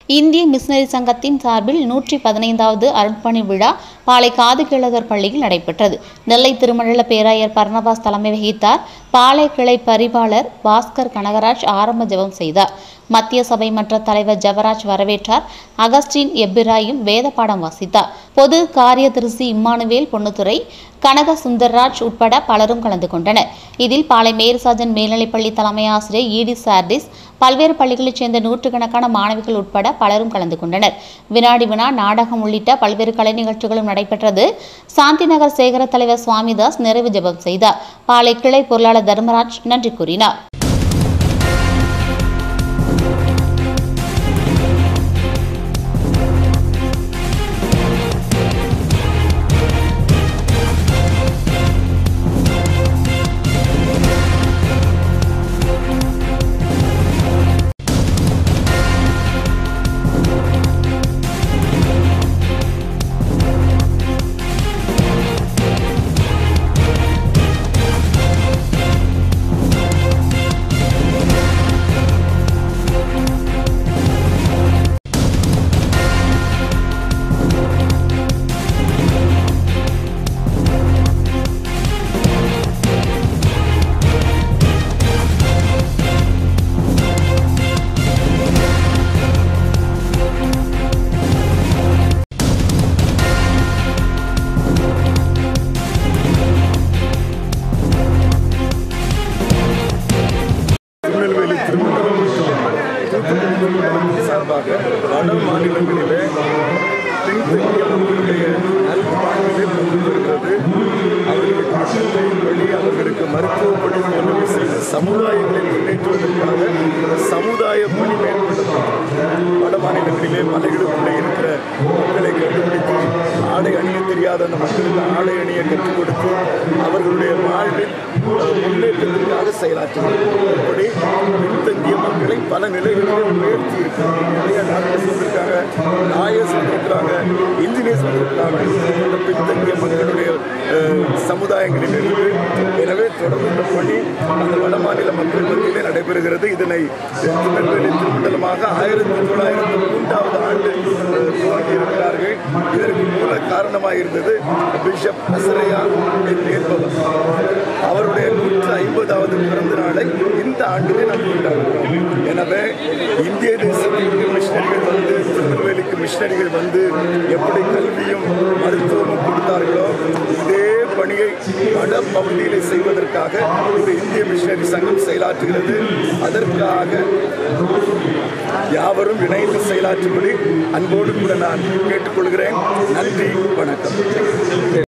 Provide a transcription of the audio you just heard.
இந்திய மிஷனரி சங்கத்தின் சார்பில் நூற்றி பதினைந்தாவது அருட்பணி விழா பாளை காதுகிழகர் பள்ளியில் நடைபெற்றது நெல்லை திருமணல பேராயர் பர்ணபாஸ் தலைமை வகித்தார் பாளை கிளை பரிபாளர் பாஸ்கர் கனகராஜ் ஆரம்ப ஜெபம் செய்தார் மத்திய சபை மன்ற தலைவர் ஜெவராஜ் வரவேற்றார் அகஸ்டின் எப்பிராயும் வேத பாடம் வாசித்தார் பொது காரியதரிசி இம்மானுவேல் பொன்னுத்துறை கனக சுந்தர்ராஜ் உட்பட பலரும் கலந்து கொண்டனர் இதில் பாளை மேல்சாஜன் மேல்நிலைப்பள்ளி தலைமை ஆசிரியர் ஈடி சார்டிஸ் பல்வேறு பள்ளிகளைச் சேர்ந்த நூற்றுக்கணக்கான மாணவிகள் உட்பட பலரும் கலந்து கொண்டனர் வினாடி வினா நாடகம் உள்ளிட்ட பல்வேறு கலை நிகழ்ச்சிகளும் நடைபெற்றது சாந்தி நகர் சேகர தலைவர் சுவாமிதாஸ் நிறைவு ஜெபம் செய்தார் பாளை கிளை பொருளாளர் தர்மராஜ் நன்றி கூறினார் திருநெல்வேலி திருமணம் தூத்துக்குடி திருமணத்தின் சார்பாக வட மாநிலங்களிலே பின்தங்கிய மக்களுடைய நல்வாழ்விலே பங்கு வருகிறது அவர்களுக்கு சிந்தை வழி அவர்களுக்கு மருத்துவ பணி போன்றவை செய்து சமுதாயங்களை முன்னேற்றுவதற்காக சமுதாய பணி மேற்கொள்ளப்பட்டது வட மாநிலங்களிலே மலைகளுக்குள்ளே இருக்கிற மக்களை கண்டுபிடித்து ஆடை அணிய தெரியாத அந்த மக்களுக்கு ஆடை அணிய கற்றுக் கொடுத்து அவர்களுடைய வாழ்வில் அஹ், முன்னேற்றத்திற்காக செயலாற்றுகிறது இப்படி பின்தங்கிய மக்களை பல நிலைகளிலே உயர்த்தி இருக்காங்க நிறைய டாக்டர்ஸ் வந்திருக்காங்க லாயர்ஸ் வந்திருக்கிறாங்க இன்ஜினியர்ஸ் வந்திருக்கிறாங்க இந்த பின்தங்கிய மக்களுடைய அஹ், சமுதாயங்களிலிருந்து எனவே தொடர்ந்து இந்த பணி அந்த வட மாநில மக்கள் மத்தியிலே நடைபெறுகிறது இதனை திருநெல்வேலி திருமண்டலமாக ஆயிரத்தி தொள்ளாயிரத்தி மூன்றாவது ஆண்டு அஹ், துவங்கி இருக்கிறார்கள் இதற்கு மூல காரணமாக இருந்தது பிஷப் அசரையா என்பவர் அவருடைய நூற்று ஐம்பதாவது பிறந்த நாளை இந்த ஆண்டிலே நாம் கொண்டாடுகிறோம் எனவே இந்திய தேசத்திற்கு மிஷினரிகள் வந்து திருநெல்வேலிக்கு மிஷினரிகள் வந்து எப்படி கல்வியும் மருத்துவமும் கொடுத்தார்களோ இதே பணியை வட பகுதியிலே செய்வதற்காக இந்த இந்திய மிஷினரி சங்கம் செயலாற்றுகிறது அதற்காக யாவரும் இணைந்து செயலாற்றும்படி அன்போடு கூட நான் கேட்டுக்கொள்கிறேன் நன்றி வணக்கம்